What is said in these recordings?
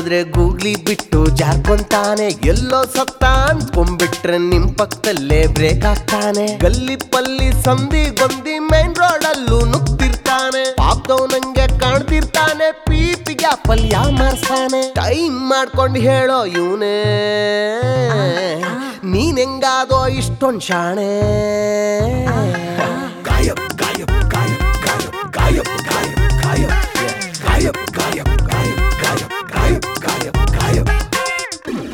ಹೋದ್ರೆ ಗೂಗ್ಲಿ ಬಿಟ್ಟು ಜಾರ್ಕೊಂತಾನೆ ಎಲ್ಲೋ ಸತ್ತ ಅಂದ್ಕೊಂಡ್ಬಿಟ್ರೆ ನಿಮ್ ಪಕ್ಕದಲ್ಲೇ ಬ್ರೇಕ್ ಆಗ್ತಾನೆ ಗಲ್ಲಿ ಪಲ್ಲಿ ಸಂಧಿ ಗೊಂದಿ ಮೈನ್ ರೋಡ್ ಅಲ್ಲೂ ನುಗ್ತಿರ್ತಾನೆ ಪಾಪ್ದವನಂಗೆ ಕಾಣ್ತಿರ್ತಾನೆ ಪೀಪಿ ಗ್ಯಾಪಲ್ ಯಾವ ಮಾರ್ಸ್ತಾನೆ ಟೈಮ್ ಮಾಡ್ಕೊಂಡು ಹೇಳೋ ಇವನೇ ನೀನ್ ಹೆಂಗಾದೋ ಇಷ್ಟೊಂದ್ ಶಾಣೆ ಗಾಯಬ್ ಗಾಯಬ್ ಗಾಯಬ್ ಗಾಯಬ್ ಗಾಯಬ್ ಗಾಯಬ್ ಗಾಯಬ್ ಗಾಯಬ್ ಗಾಯಬ್ ಗಾಯಬ್ ಗಾಯಬ್ ಗಾಯಬ್ ಗಾಯಬ್ ಗಾಯಬ್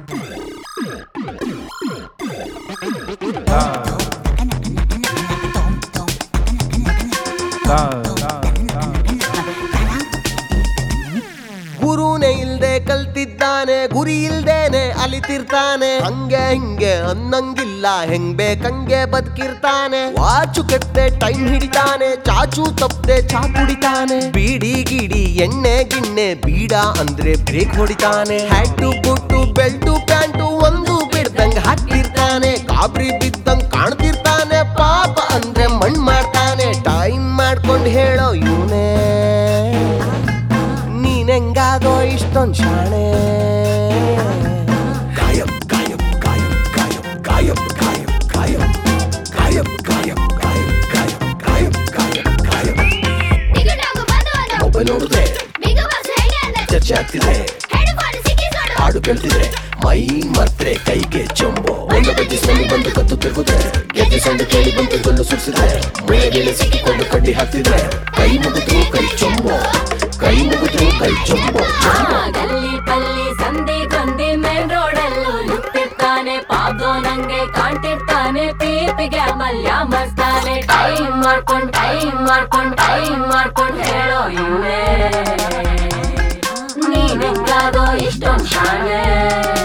ಗುರುನೇ ಇಲ್ದೆ ಕಲ್ತಿದ್ದಾನೆ ಗುರಿ ಇಲ್ದೇನೆ ಅಲಿತಿರ್ತಾನೆ ಹಂಗೆ ಹಿಂಗೆ ಅನ್ನಂಗಿಲ್ಲ ಹೆಂಗ್ ಬೇಕಂಗೆ ಬದುಕಿರ್ತಾನೆ ವಾಚು ಕೆತ್ತೆ ಟೈಮ್ ಹಿಡಿತಾನೆ ಚಾಚು ತಪ್ಪದೆ ಚಾ ಕುಡಿತಾನೆ ಬೀಡಿ ಗಿಡಿ ಎಣ್ಣೆ ಗಿಣ್ಣೆ ಬೀಡ ಅಂದ್ರೆ ಬ್ರೇಕ್ ಹೊಡಿತಾನೆ ಹ್ಯಾಟು ಬುಟ್ಟು ಬೆಲ್ಟು ಪ್ಯಾಂಟು ಒಂದು ಬಿಡ್ದಂಗ್ ಹಾಕಿರ್ತಾನೆ ಕಾಬ್ರಿ ಬಿದ್ದಂಗ್ ಕಾಣ್ತಿರ್ತಾನೆ ಪಾಪ ಅಂದ್ರೆ ಮಣ್ ಮಾಡ್ತಾನೆ ಟೈಮ್ ಮಾಡ್ಕೊಂಡು ಹೇಳೋ ಇವನೇ ನೀನೆಂಗಾದೋ ಇಷ್ಟೊಂದ್ ಶಾಣೆ ಗಾಯಬ್ ಗಾಯಬ್ ಗಾಯಬ್ ಗಾಯಬ್ ಗಾಯಬ್ ಗಾಯಬ್ ಗಾಯಬ್ ಗಾಯಬ್ ಗಾಯಬ್ ಗಾಯಬ್ ಗಾಯಬ್ ಗಾಯಬ್ ಗಾಯಬ್ ಗಾಯಬ್ ಟಿಕೆಟ್ ಬಂದು ಅದು ಮೊಬೈಲ್ ನೋಡಿದ್ರೆ ಬಿಗ್ ಬಾಸ್ ಹೇಗೆ ಅಂದ್ರೆ ಚರ್ಚೆ ಆಗ್ತಿದೆ ಹೆಡ್ಫೋನ್ ಸಿಕ್ಕಿಸ್ಕೊಂಡು ಹಾಡು ಕೇಳ್ತಿದ್ರೆ ಮೈ ಮರ್ತ್ರೆ ಕೈಗೆ ಚೊಂಬು ಒಂದು ಬಜ್ಜಿ ಸೊಳ್ಳು ಬಂದು ಕತ್ತು ತಿರುಗುತ್ತೆ ಗೆದ್ದಿ ಸೊಂಡು ಕೇಳಿ ಬಂದು ಗಲ್ಲು ಸುರಿಸಿದ್ರೆ ಮುಳೆಗೆಲೆ ಸಿಕ್ಕಿಕೊಂಡು ಕಡ್ಡಿ ಹಾಕ್ತಿದ್ರೆ ಕೈ ಮುಗಿದ್ರು ಕೈ ಚೊಂಬು ಕೈ ಮುಗಿದ್ರು ಕೈ ಚೊಂಬು ಚೊಂಬು ಗಲ್ಲಿ ಪಲ್ಲಿ ಸಂಧಿ ಗೊಂದಿ ಮೇನ್ ರೋಡ್ ಅಲ್ಲೂ ನುಗ್ತಿರ್ತಾನೆ ಪಾದೋ ನಂಗೆ ಕಾಣ್ತಿರ್ತಾನೆ ಪೀಪಿಗೆ ಮಲ್ಯ ಮಸ್ತಾನೆ ಟೈಮ್ ಮಾಡ್ಕೊಂಡ್ ಟೈಮ್ ಮಾಡ್ಕೊಂಡ್ ಟೈಮ್ ಮಾಡ್ಕೊಂಡ್ ಹೇಳೋ ಇವೇ ನೀನೆಂಗಾದೋ ಇಷ್ಟೊಂದ್ ಶಾಣೆ